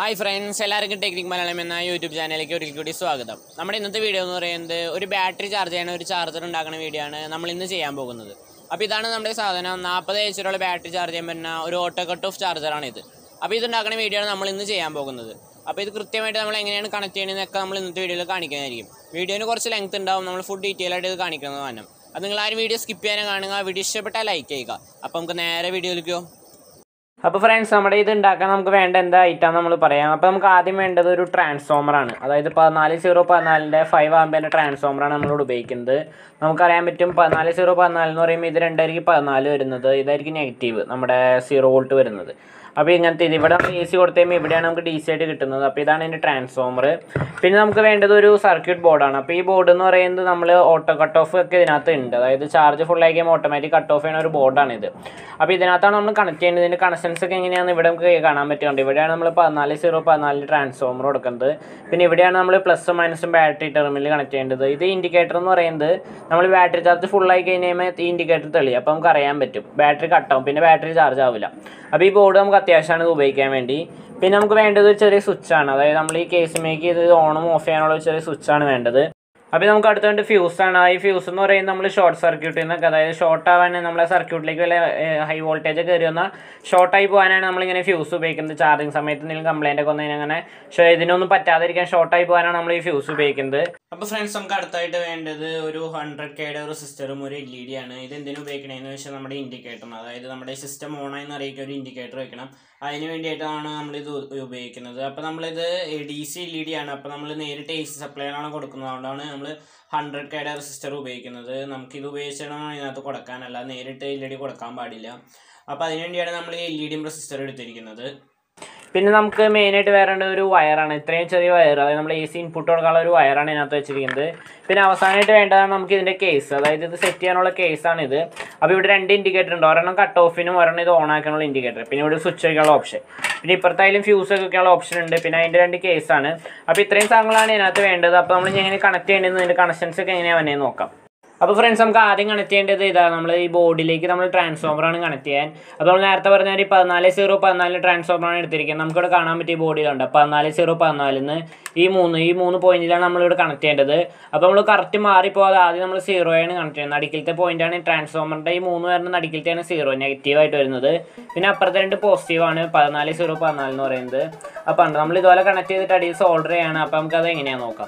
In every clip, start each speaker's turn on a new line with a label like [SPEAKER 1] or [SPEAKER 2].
[SPEAKER 1] hi friends എല്ലാവർക്കും technic Malayalam എന്ന YouTube ചാനലിലേക്ക് ഒരിക്കൽ കൂടി സ്വാഗതം നമ്മുടെ ഇന്നത്തെ വീഡിയോ എന്ന് പറയുന്നത് ഒരു ബാറ്ററി ചാർജ് ചെയ്യണ ഒരു ചാർജർ ഉണ്ടാക്കുന്ന വീഡിയോ ആണ് നമ്മൾ ഇന്ന് ചെയ്യാൻ പോകുന്നത് അപ്പോൾ ഇതാണ് നമ്മുടെ സാധനം നാൽപ്പത് എച്ചിലുള്ള ബാറ്ററി ചാർജ് ചെയ്യാൻ പറ്റുന്ന ഒരു ഓട്ടോ കട്ട് ഓഫ് ചാർജറാണ് ഇത് അപ്പോൾ ഇത് ഉണ്ടാക്കുന്ന വീഡിയോ ആണ് നമ്മൾ ഇന്ന് ചെയ്യാൻ പോകുന്നത് അപ്പോൾ ഇത് കൃത്യമായിട്ട് നമ്മൾ എങ്ങനെയാണ് കണക്ട് ചെയ്യണമെന്നൊക്കെ നമ്മൾ ഇന്നത്തെ വീഡിയോയിൽ കാണിക്കുന്നതായിരിക്കും വീഡിയോന് കുറച്ച് ലെങ്ത് ഉണ്ടാവും നമ്മൾ ഫുൾ ഡീറ്റെയിൽ ആയിട്ട് ഇത് കാണിക്കുന്നത് തന്നെ അത് നിങ്ങൾ ആ ഒരു വീഡിയോ സ്കിപ്പ് ചെയ്യാനും കാണുക വീഡിയോ ഇഷ്ടപ്പെട്ടാൽ ലൈക്ക് ചെയ്യുക അപ്പോൾ നമുക്ക് നേരെ വീഡിയോയിലേക്കോ അപ്പോൾ ഫ്രണ്ട്സ് നമ്മുടെ ഇത് ഉണ്ടാക്കാൻ നമുക്ക് വേണ്ട എന്താ ഐറ്റം നമ്മൾ പറയാം അപ്പോൾ നമുക്ക് ആദ്യം വേണ്ടത് ഒരു ട്രാൻസ്ഫോമർ ആണ് അതായത് പതിനാല് സീറോ പതിനാലിൻ്റെ ഫൈവ് ആമ്പിൻ്റെ ട്രാൻസ്ഫോമറാണ് നമ്മളോട് ഉപയോഗിക്കുന്നത് നമുക്കറിയാൻ പറ്റും പതിനാല് സീറോ പതിനാല് എന്ന് പറയുമ്പോൾ ഇത് രണ്ടായിരിക്കും പതിനാല് വരുന്നത് ഇതായിരിക്കും നെഗറ്റീവ് നമ്മുടെ സീറോ വോൾട്ട് വരുന്നത് അപ്പോൾ ഇങ്ങനത്തെ ഇത് ഇവിടെ നമ്മൾ എ സി കൊടുത്ത് കഴിയുമ്പോൾ ഇവിടെയാണ് നമുക്ക് ഡി സി ആയിട്ട് കിട്ടുന്നത് അപ്പോൾ ഇതാണ് ഇതിൻ്റെ ട്രാൻസ്ഫോമർ പിന്നെ നമുക്ക് വേണ്ടത് ഒരു സർക്യൂട്ട് ബോർഡാണ് അപ്പോൾ ഈ ബോർഡ് എന്ന് പറയുന്നത് നമ്മൾ ഓട്ടോ കട്ട് ഓഫ് ഒക്കെ ഇതിനകത്ത് ഉണ്ട് അതായത് ചാർജ് ഫുൾ ആയി കഴിയുമ്പോൾ ഓട്ടോമാറ്റിക് കട്ട് ഓഫ് ചെയ്യുന്ന ഒരു ബോർഡാണ് ഇത് അപ്പോൾ ഇതിനകത്താണ് നമ്മൾ കണക്ട് ചെയ്യേണ്ടത് ഇതിൻ്റെ കണക്ഷൻസ് ഒക്കെ എങ്ങനെയാണെന്ന് ഇവിടെ നമുക്ക് കാണാൻ പറ്റുന്നുണ്ട് ഇവിടെയാണ് നമ്മൾ പതിനാല് സീറോ പതിനാല് ട്രാൻസ്ഫോമർ കൊടുക്കുന്നത് പിന്നെ ഇവിടെയാണ് നമ്മൾ പ്ലസും മൈനസും ബാറ്ററി ടെർമിനൽ കണക്ട് ചെയ്യേണ്ടത് ഇത് ഇൻഡിക്കേറ്റർ എന്ന് പറയുന്നത് നമ്മൾ ബാറ്ററി ചാർജ് ഫുൾ ആയി കഴിഞ്ഞാൽ ഈ ഇൻഡിക്കേറ്റർ തെളിയും അപ്പോൾ നമുക്ക് അറിയാൻ പറ്റും ബാറ്ററി കട്ടാവും പിന്നെ ബാറ്ററി ചാർജ് ആവില്ല അപ്പോൾ ഈ ബോർഡ് നമുക്ക് അത്യാവശ്യമാണ് ഇത് ഉപയോഗിക്കാൻ വേണ്ടി പിന്നെ നമുക്ക് വേണ്ടത് ഒരു ചെറിയ സ്വിച്ചാണ് അതായത് നമ്മൾ ഈ കേസിലേക്ക് ഇത് ഓണും ഓഫ് ചെയ്യാനുള്ള ഒരു ചെറിയ സ്വിച്ചാണ് വേണ്ടത് അപ്പോൾ നമുക്ക് അടുത്ത വേണ്ട ഫ്യൂസാണ് ഈ ഫ്യൂസ് എന്ന് പറയുന്നത് നമ്മൾ ഷോർട്ട് സർക്യൂട്ടിൽ നിന്നൊക്കെ അതായത് ഷോർട്ട് ആവാൻ നമ്മളെ സർക്യൂട്ടിലേക്ക് വല്ല ഹൈ വോൾട്ടേജ് കയറി വന്നാൽ ഷോർട്ടായി പോകാനാണ് നമ്മളിങ്ങനെ ഫ്യൂസ് ഉപയോഗിക്കുന്നത് ചാർജിങ് സമയത്ത് എന്തെങ്കിലും കംപ്ലൈൻ്റ് ഒക്കെ വന്നതിന് അങ്ങനെ ഷോ ഇതിനൊന്നും പറ്റാതിരിക്കാൻ ഷോർട്ടായി പോകാനാണ് നമ്മൾ ഈ ഫ്യൂസ് ഉപയോഗിക്കുന്നത് അപ്പോൾ ഫ്രണ്ട്സ് നമുക്ക് അടുത്തായിട്ട് വേണ്ടത് ഒരു ഹൺഡ്രഡ് കെയുടെ ഒരു സിസ്റ്ററും ഒരു എൽ ഇ ഡി ആണ് ഇത് എന്തിനു ഉപയോഗിക്കണമെന്ന് വെച്ചാൽ നമ്മുടെ ഇൻഡിക്കേറ്റർ അതായത് നമ്മുടെ സിസ്റ്റം ഓണായി അറിയിക്കാൻ ഒരു ഇൻഡിക്കേറ്റർ വെക്കണം അതിന് വേണ്ടിയിട്ടാണ് നമ്മളിത് ഉ- ഉപയോഗിക്കുന്നത് അപ്പോൾ നമ്മളിത് D C L E D ആണ് അപ്പോൾ നമ്മൾ നേരിട്ട് എ സി സപ്ലൈയാണ് കൊടുക്കുന്നത് അതുകൊണ്ടാണ് നമ്മൾ ഹൺഡ്രഡ് കെയുടെ റെസിസ്റ്റർ ഉപയോഗിക്കുന്നത് നമുക്കിത് ഉപയോഗിച്ചാണ് ഇതിനകത്ത് കൊടുക്കാനല്ല നേരിട്ട് എൽ ഇ ഡി കൊടുക്കാൻ പാടില്ല അപ്പോൾ അതിന് വേണ്ടിയാണ് നമ്മൾ എൽ ഇ ഡിയും റെസിസ്റ്റർ എടുത്തിരിക്കുന്നത് പിന്നെ നമുക്ക് മെയിനായിട്ട് വേറേണ്ട ഒരു വയറാണ് ഇത്രയും ചെറിയ വയർ അതായത് നമ്മൾ എ സി ഇൻപുട്ട് കൊടുക്കാനുള്ള ഒരു വയറാണ് ഇതിനകത്ത് വെച്ചിരിക്കുന്നത് പിന്നെ അവസാനമായിട്ട് വേണ്ടതാണ് നമുക്ക് ഇതിൻ്റെ കേസ് അതായത് ഇത് സെറ്റ് ചെയ്യാനുള്ള കേസാണ് ഇത് അപ്പോൾ ഇവിടെ രണ്ട് ഇൻഡിക്കേറ്റർ ഉണ്ട് ഒരെണ്ണം കട്ട് ഓഫിനും ഒരെണ്ണം ഇത് ഓൺ ആക്കാനുള്ള ഇൻഡിക്കേറ്റർ പിന്നെ ഇവിടെ സ്വിച്ച് വയ്ക്കാനുള്ള ഓപ്ഷൻ പിന്നെ ഇപ്പുറത്തായാലും ഫ്യൂസ് ഒക്കെ വയ്ക്കാനുള്ള ഓപ്ഷൻ ഉണ്ട് പിന്നെ അതിൻ്റെ രണ്ട് കേസാണ് അപ്പോൾ ഇത്രയും സാധനങ്ങളാണ് ഇതിനകത്ത് വേണ്ടത് അപ്പോൾ നമ്മൾ എങ്ങനെ കണക്ട് ചെയ്യേണ്ടത് ഇതിൻ്റെ കണക്ഷൻസ് ഒക്കെ എങ്ങനെയാണ് വന്നതെന്ന് നോക്കാം അപ്പോൾ ഫ്രണ്ട്സ് നമുക്ക് ആദ്യം കണക്ട് ചെയ്യേണ്ടത് ഇതാണ് നമ്മൾ ഈ ബോർഡിലേക്ക് നമ്മൾ ട്രാൻസ്ഫോമറാണ് കണക്ട് ചെയ്യാൻ അപ്പോൾ നമ്മൾ നേരത്തെ പറഞ്ഞ ഒരു പതിനാല് സീറോ പതിനാല് ട്രാൻസ്ഫോമറാണ് എടുത്തിരിക്കുന്നത് നമുക്കിവിടെ കാണാൻ പറ്റിയ ബോർഡിലുണ്ട് പതിനാല് സീറോ പതിനാലിന്ന് ഈ മൂന്ന് ഈ മൂന്ന് പോയിന്റിലാണ് നമ്മളിവിടെ കണക്ട് ചെയ്യേണ്ടത് അപ്പോൾ നമ്മൾ കറക്റ്റ് മാറിപ്പോകാതെ ആദ്യം നമ്മൾ സീറോയാണ് കണക്ട് ചെയ്യുന്നത് നടിക്കലത്തെ പോയിന്റാണ് ട്രാൻസ്ഫോമറിൻ്റെ ഈ മൂന്ന് വരുന്ന നടിക്കലത്തെയാണ് സീറോ നെഗറ്റീവായിട്ട് വരുന്നത് പിന്നെ അപ്പുറത്തെ രണ്ട് പോസിറ്റീവാണ് പതിനാല് സീറോ പതിനാല് എന്ന് പറയുന്നത് അപ്പോൾ ഉണ്ട് നമ്മൾ ഇതുപോലെ കണക്ട് ചെയ്തിട്ട് അടിയിൽ സോൾഡർ ചെയ്യാണ് അപ്പോൾ നമുക്കത് എങ്ങനെയാണെന്ന് നോക്കാം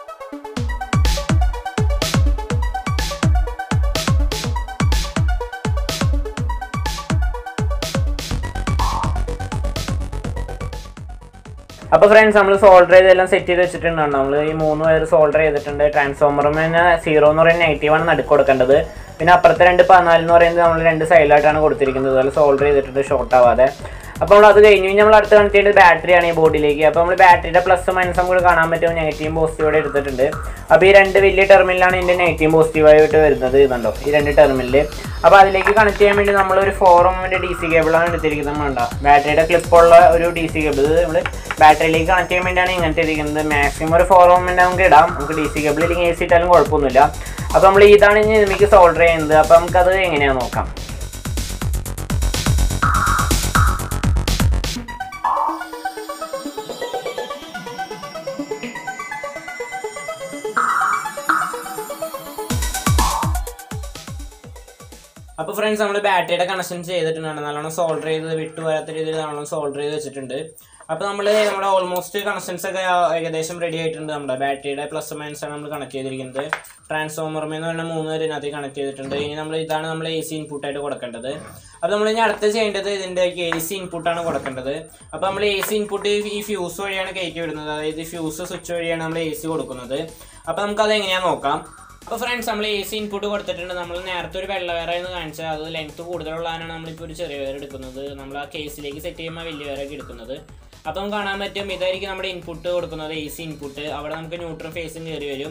[SPEAKER 1] അപ്പോൾ ഫ്രണ്ട്സ് നമ്മൾ സോൾഡർ ചെയ്തെല്ലാം സെറ്റ് ചെയ്ത് വെച്ചിട്ടുണ്ട് നമ്മൾ ഈ മൂന്ന് പേര് സോൾഡർ ചെയ്തിട്ടുണ്ട് ട്രാൻസ്ഫോമറും പിന്നെ സീറോ എന്ന് പറയുന്നത് നെഗറ്റീവാണ് നടുക്ക് കൊടുക്കേണ്ടത് പിന്നെ അപ്പുറത്തെ രണ്ട് പതിനാല് എന്ന് പറയുന്നത് നമ്മൾ രണ്ട് സൈഡിലായിട്ടാണ് കൊടുത്തിരിക്കുന്നത് അതുപോലെ സോൾഡർ ചെയ്തിട്ടുണ്ട് ഷോർട്ട് ആവാതെ അപ്പോൾ നമ്മൾ അത് കഴിഞ്ഞ് കഴിഞ്ഞ് നമ്മൾ അടുത്ത് കണക്ട് ചെയ്യേണ്ടത് ബാറ്ററിയാണ് ഈ ബോർഡിലേക്ക് അപ്പോൾ നമ്മൾ ബാറ്ററിയുടെ പ്ലസ് മൈനസ് നമുക്ക് കാണാൻ പറ്റും നെഗറ്റീവ് പോസിറ്റീവോടെ എടുത്തിട്ടുണ്ട് അപ്പോൾ ഈ രണ്ട് വലിയ ടെർമിനലാണ് ഇതിൻ്റെ നെഗറ്റീവ് പോസിറ്റീവായിട്ട് വരുന്നത് ഇതുണ്ടോ ഈ രണ്ട് ടെർമിനൽ അപ്പോൾ അതിലേക്ക് കണക്ട് ചെയ്യാൻ വേണ്ടി നമ്മൾ ഒരു ഫോറമിൻ്റെ ഡി സി കേബിളാണ് എടുത്തിരിക്കുന്നത് വേണ്ട ബാറ്ററിയുടെ ക്ലിപ്പുള്ള ഒരു ഡി സി കേബിൾ ഇത് നമ്മൾ ബാറ്ററിയിലേക്ക് കണക്ട് ചെയ്യാൻ വേണ്ടിയാണ് ഇങ്ങനത്തെ ഇരിക്കുന്നത് മാക്സിമം ഒരു ഫോറമിൻ്റെ നമുക്ക് ഇടാം നമുക്ക് ഡി സി കേബിൾ ഇല്ലെങ്കിൽ എ സി ഇട്ടാലും കുഴപ്പമൊന്നുമില്ല അപ്പോൾ നമ്മൾ ഇതാണ് ഇനി നമുക്ക് സോൾഡർ ചെയ്യുന്നത് അപ്പോൾ നമുക്കത് എങ്ങനെയാണെന്ന് നോക്കാം അപ്പോൾ ഫ്രണ്ട്സ് നമ്മൾ ബാറ്ററിയുടെ കണക്ഷൻ ചെയ്തിട്ടുണ്ട് നല്ലോണം സോൾഡർ ചെയ്ത് വിട്ടു വരാത്ത രീതിയിൽ നല്ലോണം സോൾഡർ ചെയ്ത് വെച്ചിട്ടുണ്ട് അപ്പോൾ നമ്മൾ നമ്മുടെ ഓൾമോസ്റ്റ് കണക്ഷൻസ് ഒക്കെ ഏകദേശം റെഡി ആയിട്ടുണ്ട് നമ്മുടെ ബാറ്ററിയുടെ പ്ലസ് മൈനസ് ആണ് നമ്മൾ കണക്ട് ചെയ്തിരിക്കുന്നത് ട്രാൻസ്ഫോമറും എന്ന് പറഞ്ഞാൽ മൂന്ന് പേര് ഇതിനകത്ത് കണക്ട് ചെയ്തിട്ടുണ്ട് ഇനി നമ്മൾ ഇതാണ് നമ്മൾ എ സി ഇൻപുട്ടായിട്ട് കൊടുക്കേണ്ടത് അപ്പോൾ നമ്മൾ ഇനി അടുത്ത് ചെയ്യേണ്ടത് ഇതിൻ്റെ എ സി ഇൻപുട്ടാണ് കൊടുക്കേണ്ടത് അപ്പോൾ നമ്മൾ എ സി ഇൻപുട്ട് ഈ ഫ്യൂസ് വഴിയാണ് കയറ്റി വിടുന്നത് അതായത് ഫ്യൂസ് സ്വിച്ച് വഴിയാണ് നമ്മൾ എ സി കൊടുക്കുന്നത് അപ്പോൾ നമുക്കത് എങ്ങനെയാണെന്ന് നോക്കാം അപ്പോൾ ഫ്രണ്ട്സ് നമ്മൾ എ സി ഇൻപുട്ട് കൊടുത്തിട്ടുണ്ട് നമ്മൾ നേരത്തെ ഒരു വെള്ള വയറായിരുന്നു കാണിച്ചത് അത് ലെങ്ത് കൂടുതലുള്ളതാണ് നമ്മളിപ്പോൾ ഒരു ചെറിയ വയർ എടുക്കുന്നത് നമ്മൾ ആ കേസിലേക്ക് സെറ്റ് ചെയ്യുമ്പോൾ വലിയ വയറൊക്കെ എടുക്കുന്നത് അപ്പോൾ നമുക്ക് കാണാൻ പറ്റും ഇതായിരിക്കും നമ്മുടെ ഇൻപുട്ട് കൊടുക്കുന്നത് എ സി ഇൻപുട്ട് അവിടെ നമുക്ക് ന്യൂട്രൽ ഫേസും കയറി വരും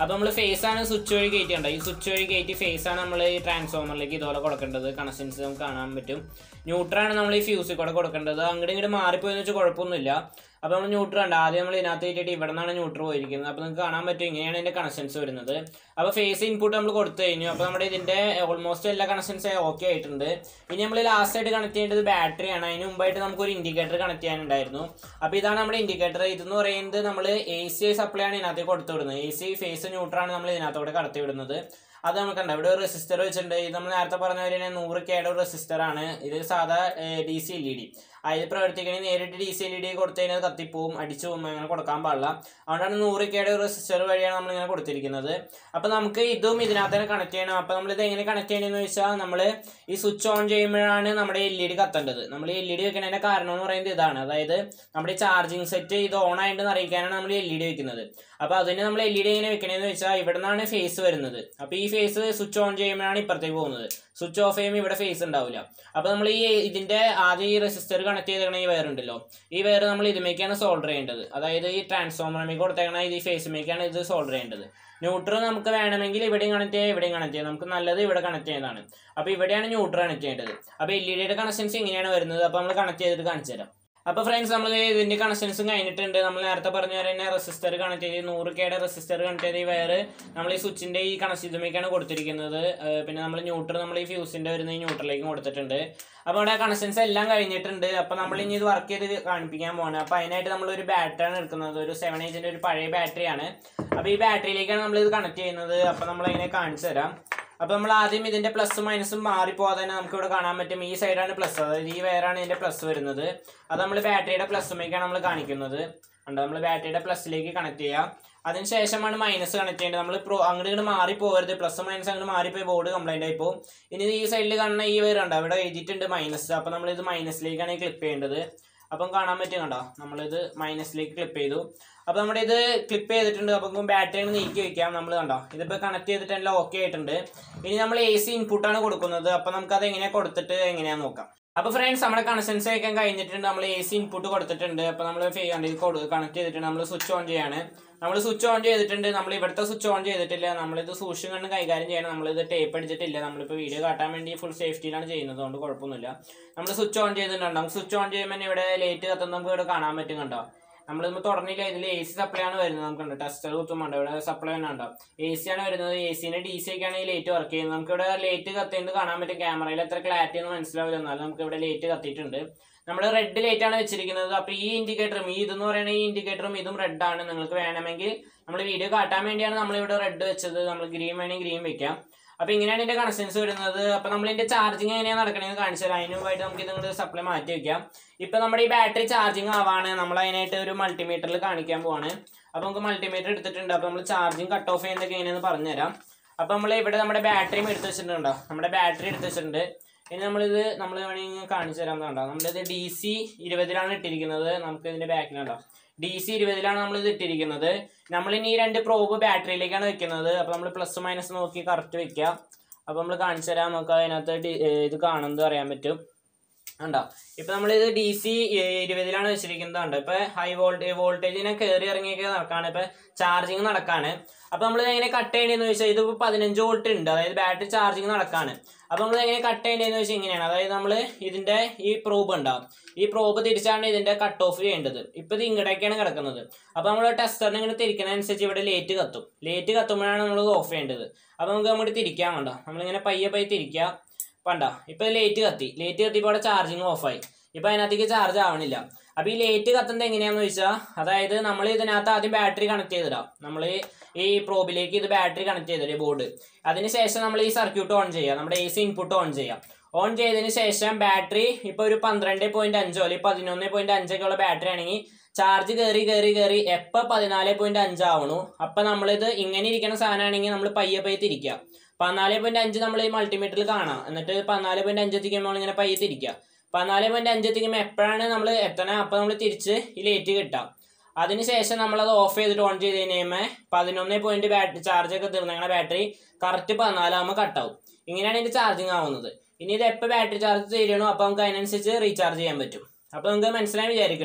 [SPEAKER 1] അപ്പോൾ നമ്മൾ ഫേസ് ആണ് സ്വിച്ച് വഴി കയറ്റിയുണ്ട് ഈ സ്വിച്ച് വഴി കയറ്റി ഫേസ് ആണ് നമ്മൾ ഈ ട്രാൻസ്ഫോമറിലേക്ക് ഇതുപോലെ കൊടുക്കേണ്ടത് കണക്ഷൻസ് നമുക്ക് കാണാൻ പറ്റും ന്യൂട്രാണ് നമ്മൾ ഈ ഫ്യൂസിൽ കൂടെ കൊടുക്കേണ്ടത് അങ്ങോട്ട് ഇങ്ങോട്ട് മാറിപ്പോയെന്ന് വെച്ചാൽ കുഴപ്പമൊന്നുമില്ല അപ്പോൾ നമ്മൾ ന്യൂട്രൽ ഉണ്ട് ആദ്യം നമ്മൾ ഇതിനകത്ത് ഇട്ടിട്ട് ഇവിടെ നിന്നാണ് ന്യൂട്രൽ പോയിരിക്കുന്നത് അപ്പോൾ നിങ്ങൾക്ക് കാണാൻ പറ്റും ഇങ്ങനെയാണ് ഇതിൻ്റെ കണക്ഷൻസ് വരുന്നത് അപ്പോൾ ഫേസ് ഇൻപുട്ട് നമ്മൾ കൊടുത്തു കഴിഞ്ഞു അപ്പോൾ നമ്മുടെ ഇതിൻ്റെ ഓൾമോസ്റ്റ് എല്ലാ കണക്ഷൻസ് ഓക്കെ ആയിട്ടുണ്ട് ഇനി നമ്മൾ ലാസ്റ്റ് ആയിട്ട് കണക്ട് ചെയ്യേണ്ടത് ബാറ്ററിയാണ് അതിന് മുമ്പായിട്ട് നമുക്കൊരു ഇൻഡിക്കേറ്റർ കണക്ട് ചെയ്യാനുണ്ടായിരുന്നു അപ്പോൾ ഇതാണ് നമ്മുടെ ഇൻഡിക്കേറ്റർ ഇതെന്ന് പറയുന്നത് നമ്മൾ എ സി സപ്ലൈ ആണ് ഇതിനകത്ത് കൊടുത്തു വിടുന്നത് എ സി ഫേസ് ന്യൂട്രാണ് നമ്മൾ ഇതിനകത്തോടെ കടത്തി വിടുന്നത് അത് നമുക്ക് ഉണ്ട് ഇവിടെ ഒരു റെസിസ്റ്റർ വെച്ചിട്ടുണ്ട് ഇത് നമ്മൾ നേരത്തെ പറഞ്ഞ പോലെ തന്നെ നൂറ് കേയുടെ ഒരു റെസിസ്റ്റർ ആണ് ഇത് സാധാ D C L E D അതിൽ പ്രവർത്തിക്കണമെങ്കിൽ നേരിട്ട് D C L E D കൊടുത്തു കഴിഞ്ഞാൽ കത്തിപ്പോവും അടിച്ചു പോകും അങ്ങനെ കൊടുക്കാൻ പാടില്ല അതുകൊണ്ടാണ് നൂറ് കേയുടെ ഒരു റെസിസ്റ്റർ വഴിയാണ് നമ്മൾ ഇങ്ങനെ കൊടുത്തിരിക്കുന്നത് അപ്പോൾ നമുക്ക് ഇതും ഇതിനകത്ത് തന്നെ കണക്ട് ചെയ്യണം അപ്പോൾ നമ്മൾ ഇത് എങ്ങനെ കണക്ട് ചെയ്യണമെന്ന് വെച്ചാൽ നമ്മൾ ഈ സ്വിച്ച് ഓൺ ചെയ്യുമ്പോഴാണ് നമ്മുടെ എൽ ഇ ഡി കത്തേണ്ടത് നമ്മൾ എൽ ഇ ഡി വെക്കുന്നതിൻ്റെ കാരണം എന്ന് പറയുന്നത് ഇതാണ് അതായത് നമ്മുടെ ചാർജിങ് സെറ്റ് ഇത് ഓൺ ആയിട്ട് അറിയിക്കാനാണ് നമ്മൾ എൽ ഇ ഡി വെക്കുന്നത് അപ്പോൾ അതിന് നമ്മൾ എൽ ഇ ഡി എങ്ങനെ വെക്കണമെന്ന് വെച്ചാൽ ഇവിടെ നിന്നാണ് ഫേസ് വരുന്നത് അപ്പോൾ ഈ ഫേസ് സ്വിച്ച് ഓൺ ചെയ്യുമ്പോഴാണ് ഇപ്പുറത്തേക്ക് പോകുന്നത് സ്വിച്ച് ഓഫ് ചെയ്യുമ്പോൾ ഇവിടെ ഫേസ് ഉണ്ടാവില്ല അപ്പോൾ നമ്മൾ ഈ ഇതിൻ്റെ ആദ്യം ഈ റെസിസ്റ്റർ കണക്ട് ചെയ്തേക്കണ ഈ വയർ ഉണ്ടല്ലോ ഈ വയർ നമ്മൾ ഇതിമേക്കാണ് സോൾഡർ ചെയ്യേണ്ടത് അതായത് ഈ ട്രാൻസ്ഫോമറിലേക്ക് കൊടുത്തേക്കണ ഇത് ഈ ഫേസിമേക്കാണ് ഇത് സോൾഡർ ചെയ്യേണ്ടത് ന്യൂട്രൽ നമുക്ക് വേണമെങ്കിൽ ഇവിടെയും കണക്ട് ചെയ്യാം ഇവിടെയും കണക്ട് ചെയ്യാം നമുക്ക് നല്ലത് ഇവിടെ കണക്ട് ചെയ്യുന്നതാണ് അപ്പോൾ ഇവിടെയാണ് ന്യൂട്രൽ കണക്ട് ചെയ്യേണ്ടത് അപ്പോൾ എൽ ഇ ഡിയുടെ കണക്ഷൻസ് ഇങ്ങനെയാണ് വരുന്നത് അപ്പോൾ നമ്മൾ കണക്ട് ചെയ്തിട്ട് കാണിച്ചു തരാം അപ്പോൾ ഫ്രണ്ട്സ് നമ്മൾ ഇതിന്റെ കണക്ഷൻസും കഴിഞ്ഞിട്ടുണ്ട് നമ്മൾ നേരത്തെ പറഞ്ഞ പോലെ തന്നെ റെസിസ്റ്റർ കണക്ട് ചെയ്ത് നൂറ് കെയുടെ റെസിസ്റ്റർ കണക്ട് ചെയ്ത് ഈ വയർ നമ്മൾ ഈ സ്വിച്ചിന്റെ ഈ കണക്ഷൻ ഇതുമേക്കാണ് കൊടുത്തിരിക്കുന്നത് ഏഹ് പിന്നെ നമ്മൾ ന്യൂട്രൽ നമ്മൾ ഈ ഫ്യൂസിന്റെ വരുന്ന ഈ ന്യൂട്രലിലേക്ക് കൊടുത്തിട്ടുണ്ട് അപ്പോൾ അവിടെ കണക്ഷൻസ് എല്ലാം കഴിഞ്ഞിട്ടുണ്ട് അപ്പോൾ നമ്മൾ ഇനി ഇത് വർക്ക് ചെയ്ത് കാണിപ്പിക്കാൻ പോകണം അപ്പോൾ അതിനായിട്ട് നമ്മൾ ഒരു ബാറ്ററിയാണ് എടുക്കുന്നത് ഒരു സെവൻ ഏജിന്റെ ഒരു പഴയ ബാറ്ററിയാണ് അപ്പോൾ ഈ ബാറ്ററിയിലേക്കാണ് നമ്മൾ ഇത് കണക്ട് ചെയ്യുന്നത് അപ്പോൾ നമ്മൾ അതിനെ കാണിച്ചു തരാം അപ്പോൾ നമ്മൾ ആദ്യം ഇതിന്റെ പ്ലസ് മൈനസും മാറിപ്പോകാതെ തന്നെ നമുക്ക് ഇവിടെ കാണാൻ പറ്റും ഈ സൈഡാണ് പ്ലസ് അതായത് ഈ വയറാണ് ഇതിന്റെ പ്ലസ് വരുന്നത് അത് നമ്മൾ ബാറ്ററിയുടെ പ്ലസ്സുമേക്കാണ് നമ്മൾ കാണിക്കുന്നത് ഉണ്ട് നമ്മൾ ബാറ്ററിയുടെ പ്ലസ്സിലേക്ക് കണക്ട് ചെയ്യാം അതിനുശേഷമാണ് മൈനസ് കണക്ട് ചെയ്യേണ്ടത് നമ്മൾ പ്രോ അങ്ങോട്ട് ഇങ്ങോട്ട് മാറി പോകരുത് പ്ലസ് മൈനസ് അങ്ങോട്ട് മാറിപ്പോയി ബോർഡ് കംപ്ലൈന്റ് ആയി പോകും ഇനി ഈ സൈഡിൽ കാണുന്ന ഈ വയർ ഉണ്ട് അവിടെ എഴുതിയിട്ടുണ്ട് മൈനസ് അപ്പോൾ നമ്മൾ ഇത് മൈനസിലേക്കാണ് ക്ലിപ്പ് ചെയ്യേണ്ടത് അപ്പം കാണാൻ പറ്റും കണ്ടോ നമ്മളിത് മൈനസിലേക്ക് ക്ലിപ്പ് ചെയ്തു അപ്പോൾ നമ്മുടെ ഇത് ക്ലിപ്പ് ചെയ്തിട്ടുണ്ട് അപ്പം ബാറ്ററി നീക്കി വെക്കാം നമ്മൾ കണ്ടോ ഇതിപ്പോൾ കണക്ട് ചെയ്തിട്ടെല്ലാം ഓക്കെ ആയിട്ടുണ്ട് ഇനി നമ്മൾ എ സി ഇൻപുട്ടാണ് കൊടുക്കുന്നത് അപ്പോൾ നമുക്ക് അത് എങ്ങനെയാണ് കൊടുത്തിട്ട് എങ്ങനെയാന്ന് നോക്കാം അപ്പോൾ ഫ്രണ്ട്സ് നമ്മുടെ കണക്ഷൻസ് അയക്കാൻ കഴിഞ്ഞിട്ടുണ്ട് നമ്മൾ എ സി ഇൻപുട്ട് കൊടുത്തിട്ടുണ്ട് അപ്പോൾ നമ്മൾ കണക്ട് ചെയ്തിട്ടുണ്ട് നമ്മൾ സ്വിച്ച് ഓൺ ചെയ്യാണ് നമ്മൾ സ്വിച്ച് ഓൺ ചെയ്തിട്ടുണ്ട് നമ്മൾ ഇവിടുത്തെ സ്വിച്ച് ഓൺ ചെയ്തിട്ടില്ല നമ്മളിത് സൂക്ഷിച്ചും കണ്ട് കൈകാര്യം ചെയ്യണം നമ്മളിത് ടേപ്പ് അടിച്ചിട്ടില്ല നമ്മളിപ്പോൾ വീഡിയോ കാട്ടാൻ വേണ്ടി ഫുൾ സേഫ്റ്റിയിലാണ് ചെയ്യുന്നത് അതുകൊണ്ട് കുഴപ്പമൊന്നുമില്ല നമ്മൾ സ്വിച്ച് ഓൺ ചെയ്തിട്ടുണ്ട് നമുക്ക് സ്വിച്ച് ഓൺ ചെയ്യുമ്പോൾ തന്നെ ഇവിടെ ലൈറ്റ് കത്തുന്ന നമുക്ക് ഇവിടെ കാണാൻ പറ്റും കണ്ടോ നമ്മളിന്ന് തുടങ്ങിയില്ല ഇതിൽ എ സി സപ്ലൈ ആണ് വരുന്നത് നമുക്ക് ഉണ്ട് ടെസ്റ്റർ കുത്തുമുണ്ട് ഇവിടെ സപ്ലൈ തന്നെ ഉണ്ടാവും എ സി ആണ് വരുന്നത് എ സിന്റെ ഡി സി ഒക്കെയാണ് ഈ ലൈറ്റ് വർക്ക് ചെയ്യുന്നത് നമുക്ക് ഇവിടെ ലൈറ്റ് കത്തിയത് കാണാൻ പറ്റും ക്യാമറയിൽ എത്ര ക്ലാരിറ്റി എന്ന് മനസ്സിലാവില്ല എന്നാലും നമുക്ക് ഇവിടെ ലൈറ്റ് കത്തിയിട്ടുണ്ട് നമ്മൾ റെഡ് ലൈറ്റ് ആണ് വെച്ചിരിക്കുന്നത് അപ്പോൾ ഈ ഇൻഡിക്കേറ്ററും ഈ ഇതെന്ന് പറയുന്ന ഈ ഇൻഡിക്കേറ്ററും ഇതും റെഡ് ആണ് നിങ്ങൾക്ക് വേണമെങ്കിൽ നമ്മൾ വീഡിയോ കാട്ടാൻ വേണ്ടിയാണ് നമ്മളിവിടെ റെഡ് വെച്ചത് നമ്മൾ ഗ്രീൻ വേണമെങ്കിൽ ഗ്രീൻ വെക്കാം അപ്പോൾ ഇങ്ങനെയാണ് ഇതിന്റെ കണക്ഷൻസ് വരുന്നത് അപ്പോൾ നമ്മൾ ഇതിന്റെ ചാർജിങ് എങ്ങനെയാണ് നടക്കണമെന്ന് കാണിച്ചു തരാം അതിന് മുമ്പായിട്ട് നമുക്ക് ഇതുകൊണ്ട് സപ്ലൈ മാറ്റി വെക്കാം ഇപ്പൊ നമ്മുടെ ഈ ബാറ്ററി ചാർജിങ് ആവാണ് നമ്മൾ അതിനായിട്ട് ഒരു മൾട്ടിമീറ്ററിൽ കാണിക്കാൻ പോവാണ് അപ്പോൾ നമുക്ക് മൾട്ടിമീറ്റർ എടുത്തിട്ടുണ്ട് അപ്പോൾ നമ്മൾ ചാർജിങ് കട്ട് ഓഫ് ചെയ്യുന്നതൊക്കെ എങ്ങനെയാണെന്ന് പറഞ്ഞുതരാം അപ്പോൾ നമ്മൾ ഇവിടെ നമ്മുടെ ബാറ്ററിയും എടുത്ത് വെച്ചിട്ടുണ്ടോ നമ്മുടെ ബാറ്ററി എടുത്ത് വെച്ചിട്ടുണ്ട് ഇനി നമ്മളിത് നമ്മൾ വേണമെങ്കിൽ കാണിച്ചു തരാൻ കണ്ടോ നമ്മളിത് ഡി സി ഇരുപതിലാണ് ഇട്ടിരിക്കുന്നത് നമുക്ക് ഇതിന്റെ ബാക്കിലുണ്ടോ ഡി സി ഇരുപതിലാണ് നമ്മൾ ഇത് ഇട്ടിരിക്കുന്നത് നമ്മളിനി ഈ രണ്ട് പ്രോബ് ബാറ്ററിയിലേക്കാണ് വെക്കുന്നത് അപ്പോൾ നമ്മൾ പ്ലസ് മൈനസ് നോക്കി കറക്റ്റ് വെക്കുക അപ്പോൾ നമ്മൾ കാണിച്ചു തരാം നമുക്ക് അതിനകത്ത് ഡി- ഏ, ഇത് കാണുന്നത് അറിയാൻ പറ്റും ഉണ്ടോ ഇപ്പൊ നമ്മൾ ഇത് ഡി സി ഇരുപതിലാണ് വെച്ചിരിക്കുന്നത് ഉണ്ട് ഇപ്പൊ ഹൈ വോൾട്ടേജ് വോൾട്ടേജിനെ കയറി ഇറങ്ങിയൊക്കെ നടക്കാണ് ഇപ്പൊ ചാർജിങ് നടക്കാണ് അപ്പൊ നമ്മൾ എങ്ങനെ കട്ട് ചെയ്യേണ്ടതെന്ന് വെച്ചാൽ ഇതിപ്പോ പതിനഞ്ച് വോൾട്ട് ഉണ്ട് അതായത് ബാറ്ററി ചാർജിങ് നടക്കാണ് അപ്പൊ നമ്മൾ എങ്ങനെ കട്ട് ചെയ്യേണ്ടതെന്ന് വെച്ചാൽ ഇങ്ങനെയാണ് അതായത് നമ്മൾ ഇതിന്റെ ഈ പ്രോബ് ഉണ്ടാവും ഈ പ്രോബ് തിരിച്ചാണ് ഇതിന്റെ കട്ട് ഓഫ് ചെയ്യേണ്ടത് ഇപ്പൊ ഇത് ഇങ്ങടേക്കാണ് കിടക്കുന്നത് അപ്പൊ നമ്മൾ ടെസ്റ്ററിന് ഇങ്ങനെ തിരിക്കുന്നതനുസരിച്ച് ഇവിടെ ലേറ്റ് കത്തും ലേറ്റ് കത്തുമ്പോഴാണ് നമ്മൾ ഓഫ് ചെയ്യേണ്ടത് അപ്പൊ നമുക്ക് അങ്ങോട്ട് തിരിക്കാൻ കണ്ടോ നമ്മളിങ്ങനെ പയ്യെ പയ്യെ തിരിക്കുക പണ്ട ഇപ്പൊ ലേറ്റ് കത്തി ലേറ്റ് കത്തിയപ്പോൾ അവിടെ ചാർജിങ് ഓഫായി ഇപ്പൊ അതിനകത്തേക്ക് ചാർജ് ആവണില്ല അപ്പൊ ഈ ലേറ്റ് കത്തുന്നത് എങ്ങനെയാന്ന് വെച്ചാൽ അതായത് നമ്മൾ ഇതിനകത്ത് ആദ്യം ബാറ്ററി കണക്ട് ചെയ്തിടാം നമ്മൾ ഈ പ്രോബിലേക്ക് ഇത് ബാറ്ററി കണക്ട് ചെയ്തിട്ട് ബോർഡ് അതിനുശേഷം നമ്മൾ ഈ സർക്യൂട്ട് ഓൺ ചെയ്യാം നമ്മുടെ എ സി ഇൻപുട്ട് ഓൺ ചെയ്യാം ഓൺ ചെയ്തതിന് ശേഷം ബാറ്ററി ഇപ്പൊ ഒരു പന്ത്രണ്ട് പോയിന്റ് അഞ്ചോ അല്ലെങ്കിൽ പതിനൊന്ന് പോയിന്റ് അഞ്ചൊക്കെ ഉള്ള ബാറ്ററി ആണെങ്കിൽ ചാർജ് കയറി കയറി കയറി എപ്പോൾ പതിനാല് പോയിന്റ് അഞ്ചാവണു അപ്പൊ നമ്മളിത് ഇങ്ങനെ ഇരിക്കുന്ന സാധനമാണെങ്കിൽ നമ്മൾ പയ്യെ പയ്യെ തിരിക്കുക പതിനാല് പോയിന്റ് അഞ്ച് നമ്മൾ ഈ മൾട്ടിമീറ്ററിൽ കാണാം എന്നിട്ട് പതിനാല് പോയിന്റ് അഞ്ച് എത്തിക്കുമ്പോൾ ഇങ്ങനെ പയ്യെ തിരിക്കുക പതിനാല് പോയിന്റ് അഞ്ച് എത്തിക്കുമ്പോൾ എപ്പോഴാണ് നമ്മൾ എത്തണേ അപ്പോൾ നമ്മൾ തിരിച്ച് ഈ ലേറ്റ് കിട്ടാം അതിനുശേഷം നമ്മളത് ഓഫ് ചെയ്തിട്ട് ഓൺ ചെയ്ത് കഴിയുമ്പോൾ പതിനൊന്ന് പോയിന്റ് ബാറ്ററി ചാർജ് ഒക്കെ തീർന്നങ്ങനെ ബാറ്ററി കറക്റ്റ് പതിനാലാകുമ്പോൾ കട്ടാവും ഇങ്ങനെയാണ് ഇതിന്റെ ചാർജിങ് ആവുന്നത് ഇനി ഇത് എപ്പോൾ ബാറ്ററി ചാർജ് തീരണോ അപ്പോൾ നമുക്ക് അതിനനുസരിച്ച് റീചാർജ് ചെയ്യാൻ പറ്റും അപ്പോൾ നമുക്ക് മനസ്സിലായി വിചാരിക്കണു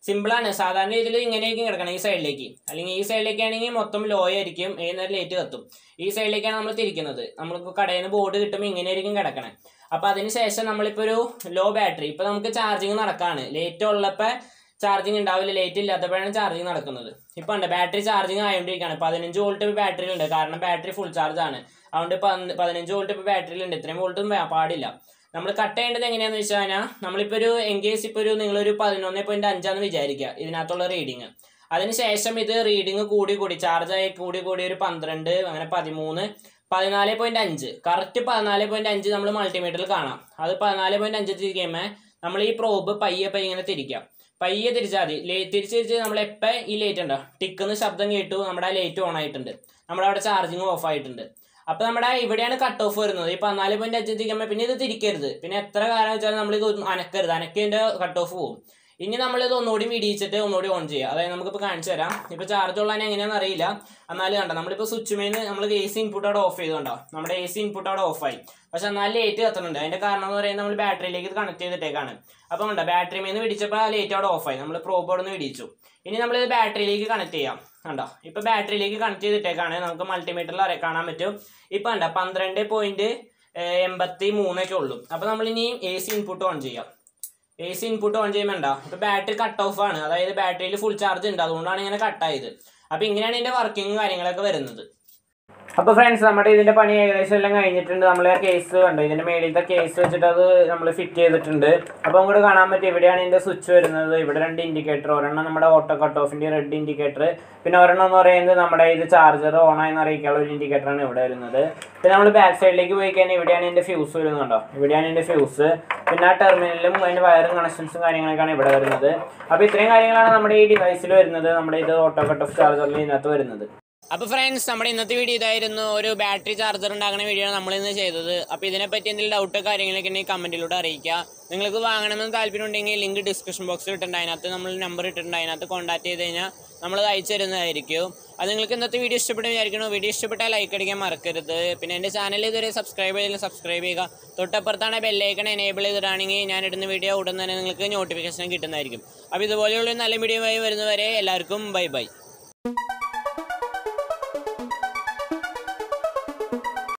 [SPEAKER 1] സിമ്പിളാണ് സാധാരണ രീതിയിൽ ഇങ്ങനെയായിരിക്കും കിടക്കണം ഈ സൈഡിലേക്ക് അല്ലെങ്കിൽ ഈ സൈഡിലേക്ക് ആണെങ്കിൽ മൊത്തം ലോ ആയിരിക്കും ഏത് നേരം ലേറ്റ് കത്തും ഈ സൈഡിലേക്കാണ് നമ്മൾ തിരിക്കുന്നത് നമ്മൾക്ക് കടയിൽ നിന്ന് ബോർഡ് കിട്ടുമ്പോൾ ഇങ്ങനെയായിരിക്കും കിടക്കണേ അപ്പോൾ അതിന് ശേഷം നമ്മളിപ്പോൾ ഒരു ലോ ബാറ്ററി ഇപ്പോൾ നമുക്ക് ചാർജിങ് നടക്കാണ് ലേറ്റ് ഉള്ളപ്പോൾ ചാർജിങ് ഉണ്ടാവില്ല ലേറ്റ് ഇല്ലാത്തപ്പോഴാണ് ചാർജിങ് നടക്കുന്നത് ഇപ്പം ഉണ്ട് ബാറ്ററി ചാർജിങ് ആയതുകൊണ്ടിരിക്കുകയാണ് പതിനഞ്ച് വോൾട്ട് ഇപ്പോൾ ബാറ്ററിയിലുണ്ട് കാരണം ബാറ്ററി ഫുൾ ചാർജ് ആണ് അതുകൊണ്ട് പന്ത് പതിനഞ്ച് വോൾട്ട് ഇപ്പോൾ ബാറ്ററിയിലുണ്ട് ഇത്രയും വോൾട്ടും പാടില്ല നമ്മൾ കട്ട് ചെയ്യേണ്ടത് എങ്ങനെയാണെന്ന് വെച്ച് കഴിഞ്ഞാൽ നമ്മളിപ്പോൾ ഒരു എൻഗേജ് ഇപ്പോൾ ഒരു നിങ്ങളൊരു പതിനൊന്ന് പോയിന്റ് അഞ്ചാന്ന് വിചാരിക്കുക ഇതിനകത്തുള്ള റീഡിങ് അതിനുശേഷം ഇത് റീഡിങ് കൂടി കൂടി ചാർജ് ആയി കൂടി കൂടി ഒരു പന്ത്രണ്ട് അങ്ങനെ പതിമൂന്ന് പതിനാല് പോയിന്റ് അഞ്ച് കറക്റ്റ് പതിനാല് പോയിന്റ് അഞ്ച് നമ്മൾ മൾട്ടിമീറ്ററിൽ കാണാം അത് പതിനാല് പോയിന്റ് അഞ്ച് തിരിക്കുമ്പോൾ നമ്മൾ ഈ പ്രോബ് പയ്യെ പയ്യെ ഇങ്ങനെ തിരിക്കാം പയ്യെ തിരിച്ചാൽ മതി ലേ തിരിച്ച് തിരിച്ച് നമ്മൾ എപ്പോൾ ഈ ലൈറ്റ് ഉണ്ടോ ടിക്കുന്ന ശബ്ദം കേട്ടു നമ്മുടെ ലൈറ്റ് ഓൺ ആയിട്ടുണ്ട് നമ്മുടെ അവിടെ ചാർജിങ് ഓഫ് ആയിട്ടുണ്ട് അപ്പോൾ നമ്മുടെ ഇവിടെയാണ് കട്ട് ഓഫ് വരുന്നത് ഈ പതിനാല് പോയിന്റ് അഞ്ച് തിരിക്കുമ്പോൾ പിന്നെ ഇത് തിരിക്കരുത് പിന്നെ എത്ര കാലം വെച്ചാൽ നമ്മൾ ഇത് അനക്കരുത് അനക്കേൻ്റെ കട്ട് ഓഫ് പോകും ഇനി നമ്മളിത് ഒന്നുകൂടി വിടിയിച്ചിട്ട് ഒന്നുകൂടി ഓൺ ചെയ്യുക അതായത് നമുക്കിപ്പോൾ കാണിച്ചു തരാം ഇപ്പോൾ ചാർജ് ഉള്ളതിന് എങ്ങനെയാണെന്ന് അറിയില്ല എന്നാലും കണ്ട നമ്മളിപ്പോൾ സ്വിച്ച് മെയിൻ നമ്മൾ എ സി ഇൻപുട്ട് അവിടെ ഓഫ് ചെയ്തുകൊണ്ടോ നമ്മുടെ എ സി ഇൻപുട്ട് അവിടെ ഓഫായി പക്ഷെ എന്നാലും ലേറ്റ് കത്തുന്നുണ്ട് അതിൻ്റെ കാരണം എന്ന് പറയുന്നത് നമ്മൾ ബാറ്ററിയിലേക്ക് ഇത് കണക്ട് ചെയ്തിട്ടേക്കാണ് അപ്പോൾ കണ്ടോ ബാറ്ററി മേന്ന് പിടിച്ചപ്പോൾ ആ ലേറ്റ് അവിടെ ഓഫായി നമ്മൾ പ്രോബ് അവിടെ നിന്ന് പിടിച്ചു ഇനി നമ്മളിത് ബാറ്ററിയിലേക്ക് കണക്ട് ചെയ്യാം കണ്ടോ ഇപ്പോൾ ബാറ്ററിയിലേക്ക് കണക്ട് ചെയ്തിട്ടേക്കാണ് നമുക്ക് മൾട്ടിമീറ്ററിൽ അറിയാൻ കാണാൻ പറ്റും ഇപ്പോൾ കണ്ടോ പന്ത്രണ്ട് പോയിന്റ് എൺപത്തി മൂന്നൊക്കെ ഉള്ളൂ അപ്പോൾ നമ്മളിനി എ സി ഇൻപുട്ട് ഓൺ ചെയ്യാം എ സി ഇൻപുട്ട് ഓൺ ചെയ്യുമ്പോൾ ഉണ്ടാവും ഇപ്പോൾ ബാറ്ററി കട്ട് ഓഫ് ആണ് അതായത് ബാറ്ററിയിൽ ഫുൾ ചാർജ് ഉണ്ട് അതുകൊണ്ടാണ് ഇങ്ങനെ കട്ടായത് അപ്പോൾ ഇങ്ങനെയാണ് ഇതിൻ്റെ വർക്കിംഗ് കാര്യങ്ങളൊക്കെ വരുന്നത് അപ്പോൾ ഫ്രണ്ട്സ് നമ്മുടെ ഇതിൻ്റെ പണി ഏകദേശം എല്ലാം കഴിഞ്ഞിട്ടുണ്ട് നമ്മൾ ആ കേസ് കണ്ടു ഇതിൻ്റെ മേളിലത്തെ കേസ് വെച്ചിട്ട് അത് നമ്മൾ ഫിറ്റ് ചെയ്തിട്ടുണ്ട് അപ്പോൾ അങ്ങോട്ട് കാണാൻ പറ്റും ഇവിടെയാണ് ഇതിൻ്റെ സ്വിച്ച് വരുന്നത് ഇവിടെ രണ്ട് ഇൻഡിക്കേറ്റർ ഒരെണ്ണം നമ്മുടെ ഓട്ടോ കട്ട് ഓഫിൻ്റെ റെഡ് ഇൻഡിക്കേറ്റർ പിന്നെ ഒരെണ്ണം എന്ന് പറയുന്നത് നമ്മുടെ ഇത് ചാർജർ ഓൺ ആയെന്ന് അറിയിക്കാനുള്ള ഒരു ഇൻഡിക്കേറ്ററാണ് ഇവിടെ വരുന്നത് പിന്നെ നമ്മൾ ബാക്ക് സൈഡിലേക്ക് പോയി കഴിഞ്ഞാൽ ഇവിടെയാണ് ഇതിൻ്റെ ഫ്യൂസ് വരുന്നുണ്ടോ ഇവിടെയാണ് ഇതിൻ്റെ ഫ്യൂസ് പിന്നെ ആ ടെർമിനലും അതിൻ്റെ വയറും കണക്ഷൻസും കാര്യങ്ങളൊക്കെയാണ് ഇവിടെ വരുന്നത് അപ്പോൾ ഇത്രയും കാര്യങ്ങളാണ് നമ്മുടെ ഈ ഡിവൈസിൽ വരുന്നത് നമ്മുടെ ഇത് ഓട്ടോ കട്ട് ഓഫ് ചാർജറിൽ ഇതിനകത്ത് വരുന്നത് അപ്പോൾ ഫ്രണ്ട്സ് നമ്മുടെ ഇന്നത്തെ വീഡിയോ ഇതായിരുന്നു ഒരു ബാറ്ററി ചാർജർ ഉണ്ടാക്കുന്ന വീഡിയോ നമ്മൾ ഇന്ന് ചെയ്തത് അപ്പോൾ ഇതിനെപ്പറ്റി എന്തെങ്കിലും ഡൗട്ടോ കാര്യങ്ങളൊക്കെ ഉണ്ടെങ്കിൽ കമൻറ്റിലൂടെ അറിയിക്കുക നിങ്ങൾക്ക് വാങ്ങണമെന്ന് താല്പര്യം ഉണ്ടെങ്കിൽ ലിങ്ക് ഡിസ്ക്രിപ്ഷൻ ബോക്സിൽ ഇട്ടിട്ടുണ്ട് അതിനകത്ത് നമ്മൾ നമ്പർ ഇട്ടിട്ടുണ്ട് അതിനകത്ത് കോൺടാക്ട് ചെയ്ത് കഴിഞ്ഞാൽ നമ്മൾ അയച്ചു തരുന്നതായിരിക്കും അത് നിങ്ങൾക്ക് ഇന്നത്തെ വീഡിയോ ഇഷ്ടപ്പെട്ടു വിചാരിക്കണം വീഡിയോ ഇഷ്ടപ്പെട്ടാൽ ലൈക്ക് അടിക്കാൻ മറക്കരുത് പിന്നെ എൻ്റെ ചാനൽ ഇതുവരെ സബ്സ്ക്രൈബ് ചെയ്തില്ല സബ്സ്ക്രൈബ് ചെയ്യുക തൊട്ടപ്പുറത്താണ് ബെല്ലൈക്കൺ എനേബിൾ ചെയ്തിട്ടാണെങ്കിൽ ഞാൻ ഇടുന്ന വീഡിയോ ഉടൻ തന്നെ നിങ്ങൾക്ക് നോട്ടിഫിക്കേഷൻ കിട്ടുന്നതായിരിക്കും അപ്പോൾ ഇതുപോലെയുള്ള ഒരു നല്ല വീഡിയോ ആയി വരുന്നവരെ എല്ലാവർക്കും ബൈ ബൈ